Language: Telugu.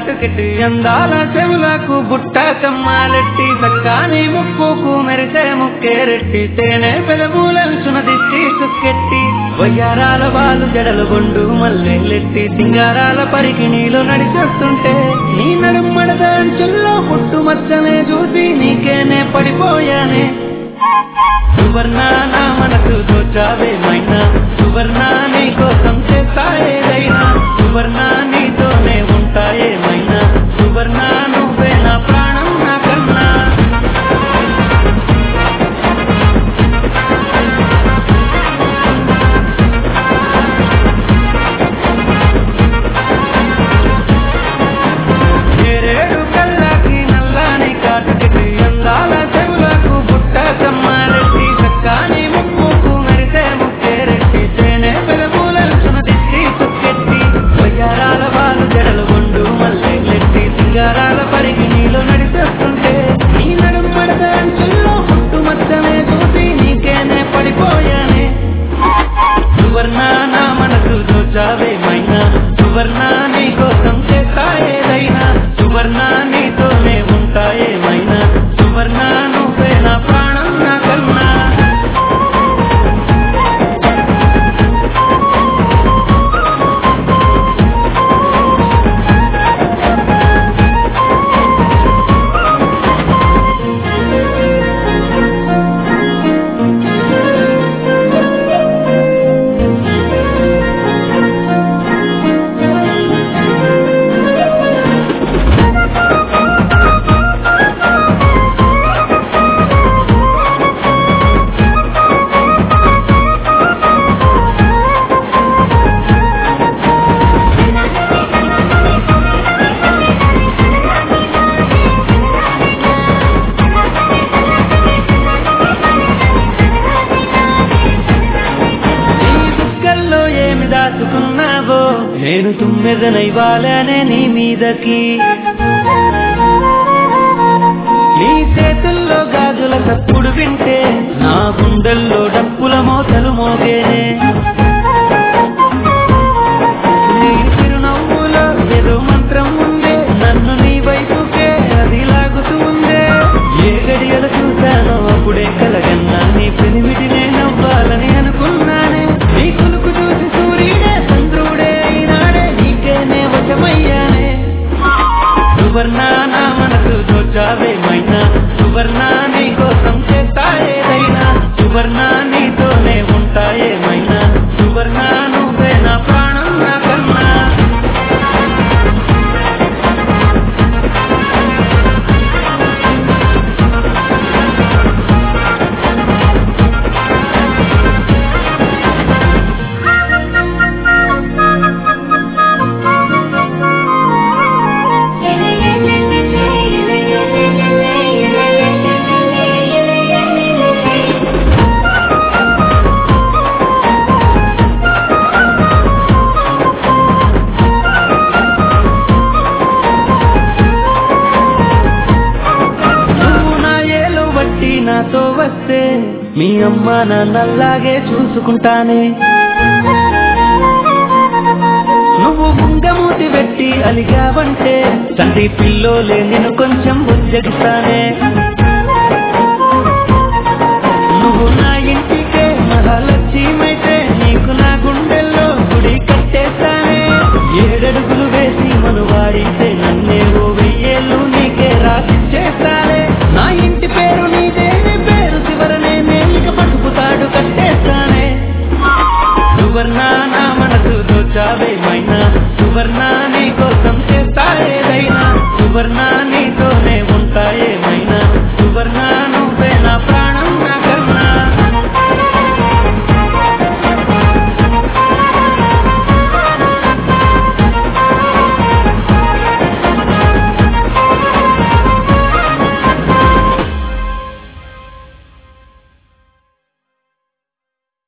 కాటుకెట్టి అందాల చెవులకు బుట్ట కమ్మాలెట్టి చక్కాని ముక్కుకు మెరిసే ముక్కేరెట్టి తేనె పెదవులంచున దిష్టి చుక్కెట్టి వయ్యారాల బాలు జడలు గొండు మల్లెల్లెట్టి సింగారాల పరికి నీలో నడిచొస్తుంటే నీ నడుమడద అంచుల్లో పుట్టు మచ్చనే చూసి నీకేనే పడిపోయానే సువర్ణ నా మనసు దోచావే మైనా సువర్ణ నీ కోసం చేస్తా ఏదైనా సువర్ణ నీతోనే ఉంటాయే మైనా సువర్ణ నువ్వే నా ప్రాణం నా కన్నా ఏరేడు కళ్ళకి నల్లని కాటుకెట్టి అందాల చెవులకు బుట్ట కమ్మారెట్టి చక్కాని ముక్కుకు మెరిసే ముక్కేరెట్టి తేనె పెదవులంచున దిష్టి చుక్కెట్టి వయ్యారాల బాలు జడలు గుండు మల్లెల్లెట్టి సింగారాల పరిగి నీలో నడిచేస్తుంటే నీ నడుము మడత అంచుల్లో పుట్టు మచ్చనే చూసి నీకేనే పడిపోయానే సువర్ణ నా మనసు దోచావే మైనా సువర్ణ నీ కోసం చేస్తా ఏదైనా సువర్ణ నీతోనే ఉంటాయే మైనా సువర్ణ నువ్వే నా ప్రాణం నా కన్నా నీ బుగ్గల్లో ఏమి దాచుకున్నావో నేను తుమ్మెదనైవాలనే నీ మీదకి నీ చేతుల్లో గాజుల తప్పుడు వింటే నా గుండెల్లో డప్పుల మోతలు మోగేనే నీ చిరునవ్వులో ఏదో మంత్రం ఉందే నన్ను నీ వైపుకే అది లాగుతూ ఉందే ఏ గడియలు చూశానో అప్పుడే కలగన్నా నీ పెనిమిటినే నవ్వాలని అనుకున్నానే నీ కులుకు చూసి సూర్యుడే చంద్రుడే అయినాడే నీకేనే వశమయ్యానే సువర్ణ నా మనసు దోచావే మైనా సువర్ణ నీ కోసం చేస్తా ఏదైనా సువర్ణ నీతోనే ఉంటాయే మైనా సువర్ణ నువ్వే నా ప్రాణం నా కన్నా నువ్వు నా ఏలు బట్టి నాతో వస్తే మీ అమ్మ నన్నల్లాగే చూసుకుంటానే నువ్వు ముంగమూతి పెట్టి అలిగావంటే తండ్రి పిల్లోలే నేను కొంచెం బుజ్జగిస్తానే నువ్వు నా ఇంటికే మహాలక్ష్యమైతే నీకు నా గుండెల్లో గుడి కట్టేస్తానే ఏడడుగులు వేసి మనువాడితే నన్నే ఓ వెయ్యేళ్ళు నీకే రాసి చేస్తానే నా ఇంటి పేరు నీదేని పేరు చివరనే మేలిక పసుపు తాడు కట్టేస్తానే సువర్ణ నా మనసు దోచావే